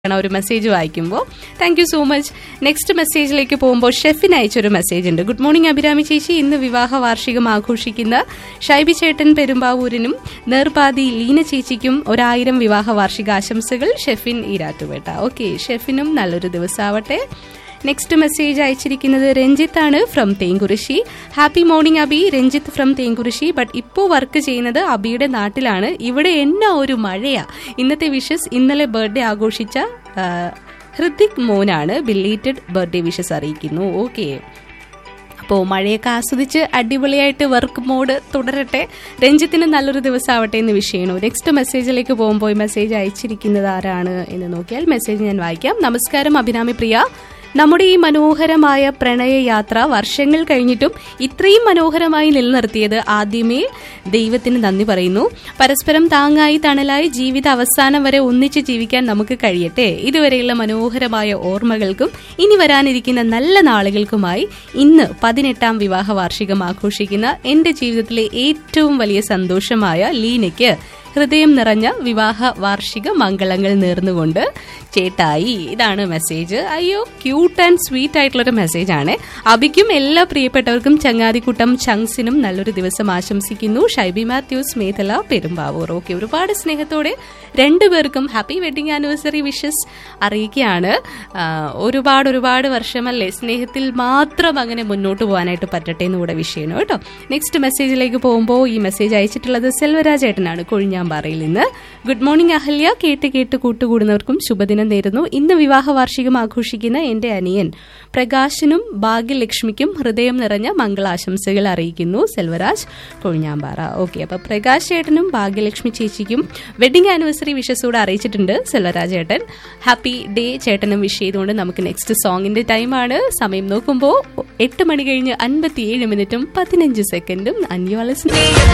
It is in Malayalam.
ആണ് ഒരു മെസ്സേജ് വായിക്കുമ്പോൾ thank you so much next മെസ്സേജിലേക്ക് പോകുമ്പോൾ ഷെഫിന് അയച്ചൊരു മെസ്സേജ് ഉണ്ട് ഗുഡ് മോർണിംഗ് അഭിരാമി ചേച്ചി ഇന്ന് വിവാഹ വാർഷികം ആഘോഷിക്കുന്ന ഷൈബി ചേട്ടൻ പെരുമ്പാവൂരിനും നേർപാതി ലീന ചേച്ചിക്കും ഒരായിരം വിവാഹ വാർഷിക ആശംസകൾ ഷെഫിൻ ഈരാറ്റുപേട്ട ഓക്കെ ഷെഫിനും നല്ലൊരു ദിവസമാവട്ടെ നെക്സ്റ്റ് മെസ്സേജ് അയച്ചിരിക്കുന്നത് രഞ്ജിത്ത് ആണ് from Thenkurissi happy morning Abi Ranjith from Thenkurissi but ഇപ്പോൾ വർക്ക് ചെയ്യുന്നത് അബിയുടെ നാട്ടിലാണ് ഇവിടെ എന്നാ ഒരു മഴയാ ഇന്നത്തെ വിഷസ് ഇന്നലെ ബർത്ത്ഡേ ആഘോഷിച്ച ആ, ഹൃതിക് മോനാണ് ബില്ലേറ്റഡ് ബർത്ത്ഡേ വിഷസ് അറിയിക്കുന്നു ഓക്കെ അപ്പോൾ മഴയൊക്കെ ആസ്വദിച്ച് അടിപൊളിയായിട്ട് വർക്ക് മോഡ് തുടരട്ടെ രഞ്ജിത്തിന് നല്ലൊരു ദിവസമാവട്ടെ എന്ന് വിഷയണു നെക്സ്റ്റ് മെസ്സേജിലേക്ക് പോകുമ്പോൾ മെസ്സേജ് അയച്ചിരിക്കുന്നത് ആരാണ് എന്ന് നോക്കിയാൽ മെസ്സേജ് ഞാൻ വായിക്കാം നമസ്കാരം അഭിരാമി പ്രിയ നമ്മുടെ ഈ മനോഹരമായ പ്രണയയാത്ര വർഷങ്ങൾ കഴിഞ്ഞിട്ടും ഇത്രയും മനോഹരമായി നിലനിർത്തിയത് ആദ്യമേ ദൈവത്തിന് നന്ദി പറയുന്നു പരസ്പരം താങ്ങായി തണലായി ജീവിത അവസാനം വരെ ഒന്നിച്ച് ജീവിക്കാൻ നമുക്ക് കഴിയട്ടെ ഇതുവരെയുള്ള മനോഹരമായ ഓർമ്മകൾക്കും ഇനി വരാനിരിക്കുന്ന നല്ല നാളുകൾക്കുമായി ഇന്ന് പതിനെട്ടാം വിവാഹ വാർഷികം ആഘോഷിക്കുന്ന എന്റെ ജീവിതത്തിലെ ഏറ്റവും വലിയ സന്തോഷമായ ലീനയ്ക്ക് ഹൃദയം നിറഞ്ഞ വിവാഹ വാർഷിക മംഗളങ്ങൾ നേർന്നുകൊണ്ട് ചേട്ടായി ഇതാണ് മെസ്സേജ് അയ്യോ ക്യൂട്ട് ആൻഡ് സ്വീറ്റ് ആയിട്ടുള്ളൊരു മെസ്സേജ് ആണ് അബിക്കും എല്ലാ പ്രിയപ്പെട്ടവർക്കും ചങ്ങാതിക്കുട്ടം ചങ്സിനും നല്ലൊരു ദിവസം ആശംസിക്കുന്നു ഷൈബി മാത്യൂസ് മേഖല പെരുമ്പാവൂർ ഓക്കെ ഒരുപാട് സ്നേഹത്തോടെ രണ്ടുപേർക്കും ഹാപ്പി വെഡിങ് ആനിവേഴ്സറി വിഷസ് അറിയിക്കുകയാണ് ആ, ഒരുപാട് ഒരുപാട് വർഷമല്ലേ സ്നേഹത്തിൽ മാത്രം അങ്ങനെ മുന്നോട്ട് പോകാനായിട്ട് പറ്റട്ടെ എന്ന് കൂടെ വിഷയമാണ് കേട്ടോ നെക്സ്റ്റ് മെസ്സേജിലേക്ക് പോകുമ്പോൾ ഈ മെസ്സേജ് അയച്ചിട്ടുള്ളത് സെൽവരാജ് ഏട്ടനാണ് കൊഴിഞ്ഞാമ്പാറയിൽ നിന്ന് ഗുഡ് മോർണിംഗ് അഹല്യ കേട്ട് കേട്ട് കൂട്ടുകൂടുന്നവർക്കും ശുഭദിനം നേരുന്നു ഇന്ന് വിവാഹ വാർഷികം ആഘോഷിക്കുന്ന എന്റെ അനിയൻ പ്രകാശിനും ഭാഗ്യലക്ഷ്മിക്കും ഹൃദയം നിറഞ്ഞ മംഗളാശംസകൾ അറിയിക്കുന്നു സെൽവരാജ് കൊഴിഞ്ഞാമ്പാറ ഓക്കെ അപ്പൊ പ്രകാശ് ചേട്ടനും ഭാഗ്യലക്ഷ്മി ചേച്ചിക്കും വെഡിങ് ആനിവേഴ്സറി വിഷസൂടെ അറിയിച്ചിട്ടുണ്ട് സെൽവരാജ് ചേട്ടൻ ഹാപ്പി ഡേ ചേട്ടനും വിഷ് ചെയ്തുകൊണ്ട് നമുക്ക് നെക്സ്റ്റ് സോങ്ങിന്റെ ടൈമാണ് സമയം നോക്കുമ്പോൾ എട്ട് മണി കഴിഞ്ഞ് അൻപത്തിയേഴ് മിനിറ്റും പതിനഞ്ച് സെക്കൻഡും അന്യോളസ്